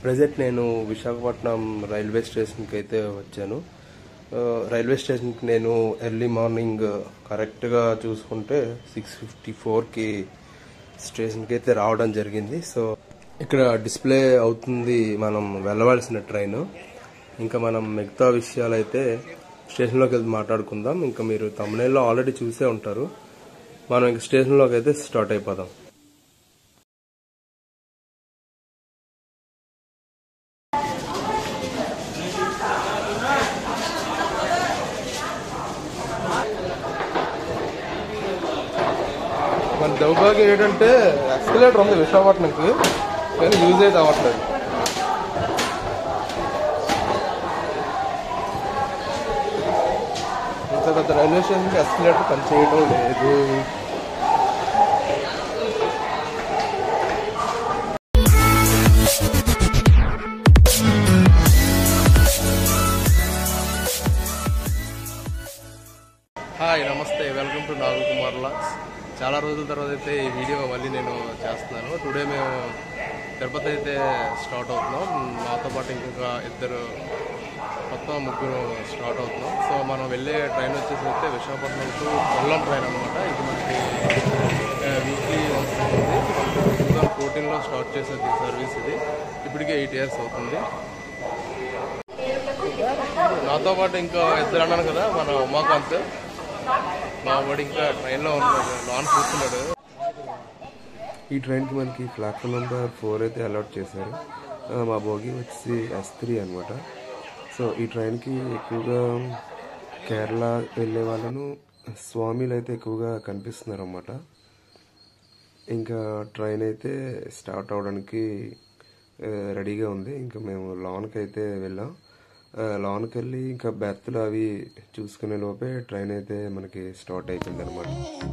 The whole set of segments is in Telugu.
ప్రజెంట్ నేను విశాఖపట్నం రైల్వే స్టేషన్కి అయితే వచ్చాను ఆ, రైల్వే స్టేషన్కి నేను ఎర్లీ మార్నింగ్ కరెక్ట్గా చూసుకుంటే సిక్స్ ఫిఫ్టీ ఫోర్కి స్టేషన్కి అయితే రావడం జరిగింది సో ఇక్కడ డిస్ప్లే అవుతుంది మనం వెళ్ళవలసిన ట్రైన్ ఇంకా మనం మిగతా విషయాలు అయితే స్టేషన్లోకి వెళ్ళి మాట్లాడుకుందాం ఇంకా మీరు తమిళలో ఆల్రెడీ చూసే ఉంటారు మనం ఇంక స్టేషన్లోకి అయితే స్టార్ట్ అయిపోదాం మన దౌర్భాగ్యం ఏంటంటే ఎక్స్కలేటర్ ఉంది విశాఖపట్నంకి కానీ యూజ్ అయితే అవ్వట్లేదు ఇంత పెద్ద రైల్వే స్టేషన్కి ఎస్కలేటర్ పనిచేయడం లేదు హాయ్ నమస్తే వెల్కమ్ టు నాగుల్ కుమార్ లాక్స్ చాలా రోజుల తర్వాత అయితే ఈ వీడియో మళ్ళీ నేను చేస్తున్నాను టుడే మేము తిరుపతి అయితే స్టార్ట్ అవుతున్నాం మాతో పాటు ఇంకొక ఇద్దరు మొత్తం ముగ్గురు స్టార్ట్ అవుతున్నాం సో మనం వెళ్ళే ట్రైన్ వచ్చేసి అయితే విశాఖపట్నం టు కొల్లం ట్రైన్ అనమాట ఇది మనకి వీక్లీ వన్స్ ఉంటుంది టూ థౌసండ్ ఫోర్టీన్లో స్టార్ట్ చేసేది ఈ సర్వీస్ ఇది ఇప్పటికే ఎయిట్ ఇయర్స్ అవుతుంది నాతో పాటు ఇంకా ఇద్దరు అన్నాను కదా మన ఉమాకాంత్ మా వాడు ఇంకా ట్రైన్లో ఉన్నాడు లాన్ కూర్చున్నాడు ఈ ట్రైన్కి మనకి ప్లాట్ఫామ్ నెంబర్ ఫోర్ అయితే అలాట్ చేశారు ఆ, మా భోగి వచ్చి ఎస్ త్రీ అనమాట సో ఈ ట్రైన్కి ఎక్కువగా కేరళ వెళ్ళే వాళ్ళను స్వామిలు అయితే ఎక్కువగా కనిపిస్తున్నారు అన్నమాట ఇంకా ట్రైన్ అయితే స్టార్ట్ అవడానికి ఆ, రెడీగా ఉంది ఇంకా మేము లాన్కి అయితే వెళ్ళాం ఆ, లాన్కి వెళ్ళి ఇంకా బెర్త్లు అవి చూసుకునే లోపే ట్రైన్ అయితే మనకి స్టార్ట్ అయిపోయింది అనమాట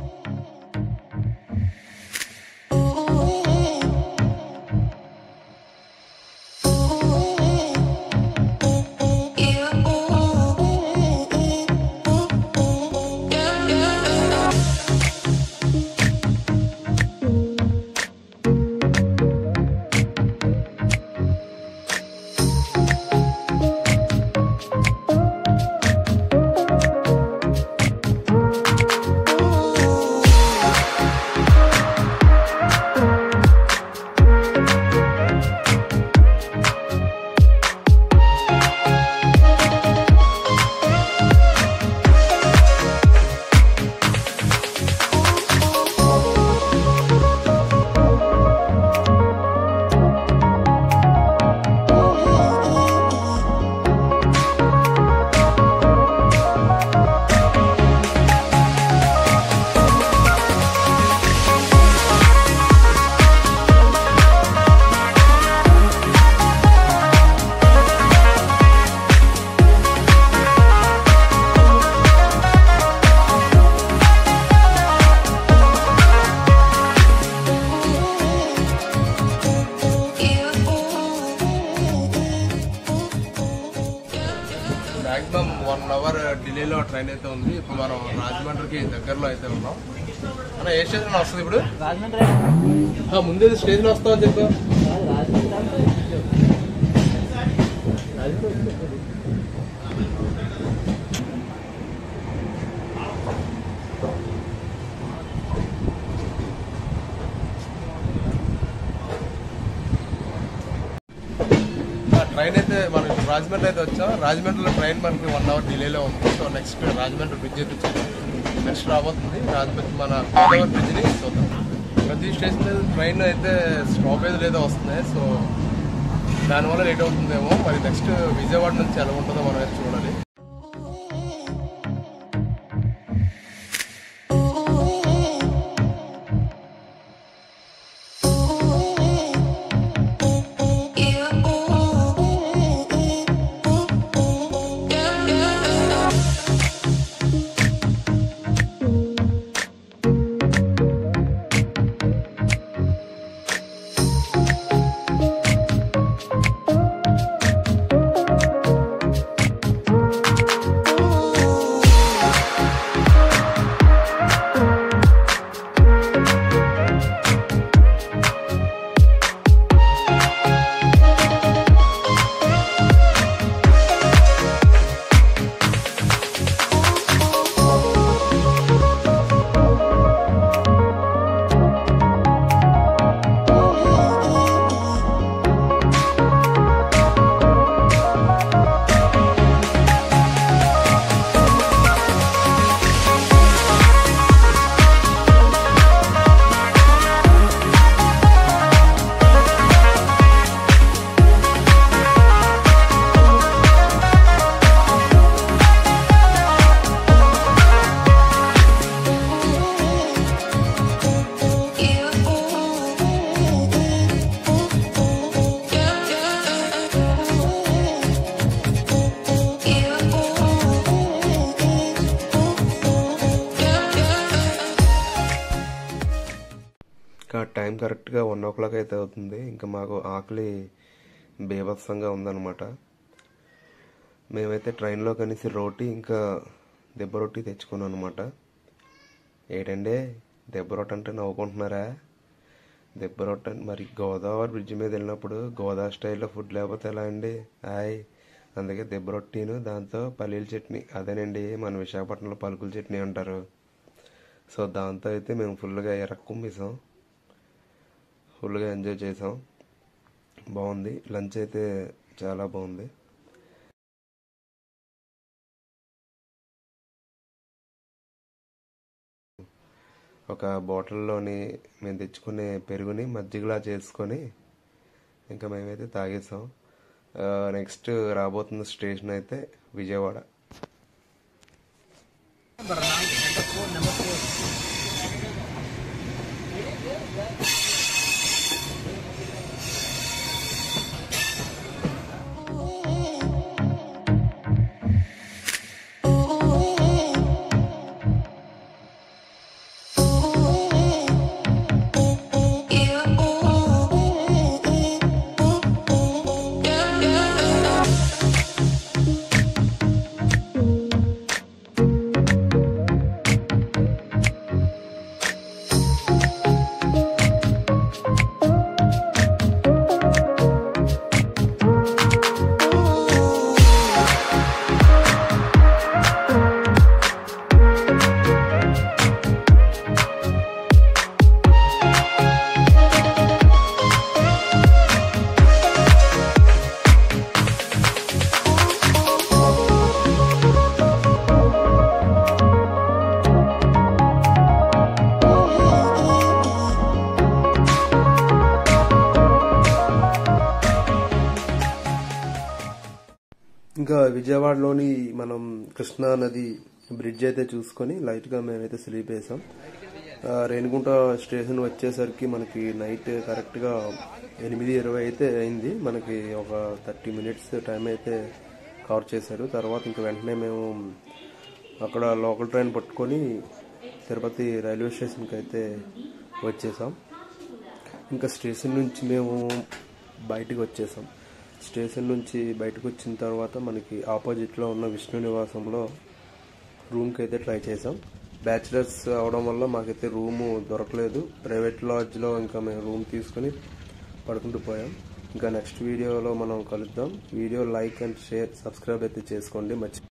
మాక్సిమం వన్ అవర్ డిలేలో ట్రైన్ అయితే ఉంది ఇప్పుడు మనం రాజమండ్రికి దగ్గరలో అయితే ఉన్నాం అన్న ఏ స్టేషన్ వస్తుంది ఇప్పుడు రాజమండ్రి ఆ, ముందే స్టేషన్ వస్తామని చెప్పా ట్రైన్ అయితే మనం ఇప్పుడు రాజమండ్రి అయితే వచ్చాం రాజమండ్రిలో ట్రైన్ మనకి వన్ అవర్ డిలేలో ఉంది సో నెక్స్ట్ రాజమండ్రి బ్రిడ్జ్ అయితే వచ్చాము నెక్స్ట్ రాబోతుంది రాజమండ్రి మన గోదావరి బ్రిడ్జ్ని చూద్దాం ప్రతి స్టేషన్ మీద ట్రైన్ అయితే స్టాపేజ్ లేదో వస్తున్నాయి సో దానివల్ల లేట్ అవుతుందేమో మరి నెక్స్ట్ విజయవాడ నుంచి ఎలా ఉంటుందో మనం అయితే చూడాలి టైం కరెక్ట్గా వన్ ఓ క్లాక్ అయితే అవుతుంది ఇంకా మాకు ఆకలి బీభత్సంగా ఉందన్నమాట మేమైతే ట్రైన్లో కనీసి రోటీ ఇంకా దెబ్బ రొట్టి తెచ్చుకున్నాం అనమాట ఏంటండి దెబ్బ రొట్టె అంటే నవ్వుకుంటున్నారా దెబ్బ రొట్టె అంటే మరి గోదావరి బ్రిడ్జ్ మీద వెళ్ళినప్పుడు గోదావరి స్టైల్లో ఫుడ్ లేకపోతే ఎలా అండి హాయ్ అందుకే దెబ్బ రొట్టిను దాంతో పల్లీల చట్నీ అదేనండి మన విశాఖపట్నంలో పలుకుల చట్నీ అంటారు సో దాంతో అయితే మేము ఫుల్గా ఎరక్కుమ్మేసాం ఫుల్గా ఎంజాయ్ చేసాం బాగుంది లంచ్ అయితే చాలా బాగుంది ఒక బాటిల్లోని మేము తెచ్చుకునే పెరుగుని మజ్జిగలా చేసుకొని ఇంకా మేమైతే తాగేసాం నెక్స్ట్ రాబోతున్న స్టేషన్ అయితే విజయవాడ ఇంకా విజయవాడలోని మనం కృష్ణా నది బ్రిడ్జ్ అయితే చూసుకొని లైట్గా మేమైతే స్లీప్ వేసాం ఆ, రేణిగుంట స్టేషన్ వచ్చేసరికి మనకి నైట్ కరెక్ట్గా ఎనిమిది ఇరవై అయితే అయింది మనకి ఒక థర్టీ మినిట్స్ టైం అయితే కవర్ చేశారు తర్వాత ఇంకా వెంటనే మేము అక్కడ లోకల్ ట్రైన్ పట్టుకొని తిరుపతి రైల్వే స్టేషన్కి అయితే వచ్చేసాం ఇంకా స్టేషన్ నుంచి మేము బయటికి వచ్చేసాం స్టేషన్ నుంచి బయటకు వచ్చిన తర్వాత మనకి ఆపోజిట్లో ఉన్న విష్ణు నివాసంలో రూమ్కి అయితే ట్రై చేసాం బ్యాచిలర్స్ అవడం వల్ల మాకైతే రూము దొరకలేదు ప్రైవేట్ లాడ్జ్లో ఇంకా మేము రూమ్ తీసుకొని పడుకుంటూ పోయాం ఇంకా నెక్స్ట్ వీడియోలో మనం కలుద్దాం video like and share subscribe అయితే చేసుకోండి మర్చి